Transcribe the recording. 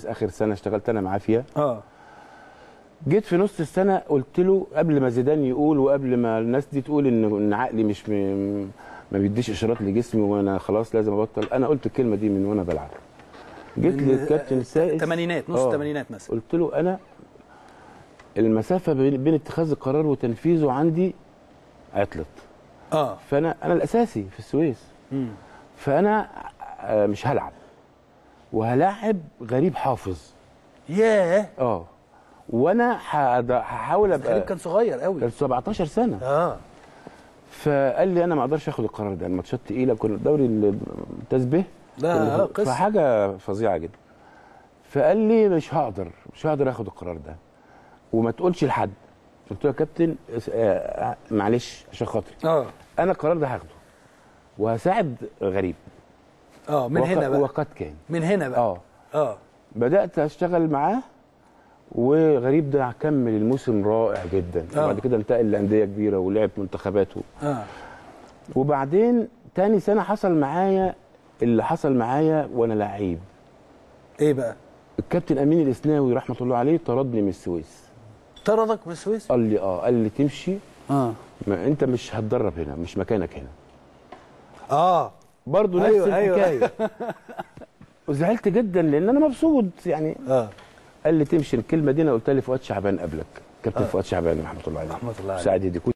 اخر سنه اشتغلت انا معاه فيها اه جيت في نص السنه قلت له قبل ما زيدان يقول وقبل ما الناس دي تقول ان ان عقلي مش م... ما بيديش اشارات لجسمي وانا خلاص لازم ابطل انا قلت الكلمه دي من وانا بلعب جيت من للكابتن سائس الثمانينات نص آه. الثمانينات مثلا قلت له انا المسافه بين بين اتخاذ القرار وتنفيذه عندي عطلت اه فانا انا الاساسي في السويس مم. فانا آه، مش هلعب وهلاعب غريب حافظ ياه اه وانا هد- هحاول غريب ابقى كان صغير قوي كان 17 سنه اه فقال لي انا ما اقدرش اخد القرار ده الماتشات تقيله كل الدوري الممتاز به لا آه، قصه فحاجه فظيعه جدا فقال لي مش هقدر مش هقدر اخد القرار ده وما تقولش لحد قلت له يا كابتن اس- آه، معلش عشان خاطري اه انا القرار ده هاخده وهساعد غريب اه من وق- هنا بقى وقد كان من هنا بقى اه اه بدات اشتغل معاه وغريب ده كمل الموسم رائع جدا آه. وبعد كده انتقل لانديه كبيره ولعب منتخباته اه وبعدين تاني سنه حصل معايا اللي حصل معايا وانا لعيب ايه بقى الكابتن امين الاسناوي رحمه الله عليه طردني من السويس طردك من السويس قال لي اه قال لي تمشي اه ما انت مش هتدرب هنا مش مكانك هنا اه برضه نفس أيوة، أيوة. الحكايه وزعلت جدا لان انا مبسوط يعني اه قال لي تمشي الكلمه دي انا قلتها لفؤاد شعبان قبلك كابتن فؤاد شعبان رحمه الله عليه رحمة الله عليه. سعد يديكوت